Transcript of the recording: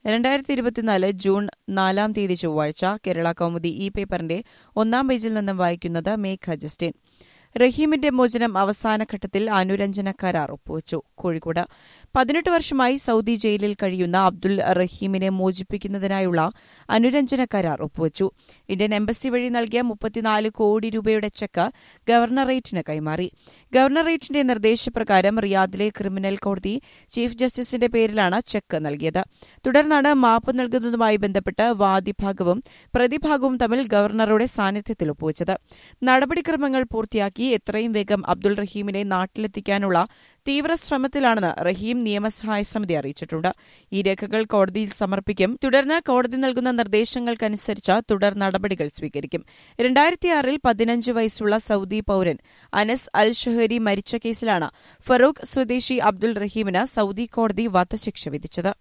രണ്ടായിരത്തി ഇരുപത്തിനാല് ജൂൺ നാലാം തീയതി ചൊവ്വാഴ്ച കേരള കൗമുദി ഈ പേപ്പറിന്റെ ഒന്നാം പേജിൽ നിന്നും വായിക്കുന്നത് മേഘ ജസ്റ്റിൻ റഹീമിന്റെ മോചനം അവസാനഘട്ടത്തിൽ അനുരഞ്ജന കരാർ ഒപ്പുവച്ചു കോഴിക്കോട് പതിനെട്ട് വർഷമായി സൌദി ജയിലിൽ കഴിയുന്ന അബ്ദുൽ റഹീമിനെ മോചിപ്പിക്കുന്നതിനായുള്ള അനുരഞ്ജന കരാർ ഒപ്പുവച്ചു ഇന്ത്യൻ എംബസി വഴി നൽകിയ മുപ്പത്തിനാല് കോടി രൂപയുടെ ചെക്ക് ഗവർണറേറ്റിന് കൈമാറി ഗവർണറേറ്റിന്റെ നിർദ്ദേശപ്രകാരം റിയാദിലെ ക്രിമിനൽ കോടതി ചീഫ് ജസ്റ്റിസിന്റെ പേരിലാണ് ചെക്ക് നൽകിയത് തുടർന്നാണ് മാപ്പ് നൽകുന്നതുമായി ബന്ധപ്പെട്ട് വാദിഭാഗവും പ്രതിഭാഗവും തമ്മിൽ ഗവർണറുടെ സാന്നിധ്യത്തിൽ ഒപ്പുവച്ചത് നടപടിക്രമങ്ങൾ പൂർത്തിയാക്കി എത്രയും വേഗം അബ്ദുൾ റഹീമിനെ നാട്ടിലെത്തിക്കാനുള്ള തീവ്ര ശ്രമത്തിലാണെന്ന് റഹീം നിയമസഹായ സമിതി അറിയിച്ചിട്ടുണ്ട് ഈ രേഖകൾ കോടതിയിൽ സമർപ്പിക്കും തുടർന്ന് കോടതി നൽകുന്ന നിർദ്ദേശങ്ങൾക്കനുസരിച്ച് തുടർ നടപടികൾ സ്വീകരിക്കും രണ്ടായിരത്തിയാറിൽ പതിനഞ്ച് വയസ്സുള്ള സൌദി പൌരൻ അനസ് അൽ ഷഹരി മരിച്ച കേസിലാണ് ഫറൂഖ് സ്വദേശി അബ്ദുൾ റഹീമിന് സൌദി കോടതി വധശിക്ഷ വിധിച്ചത്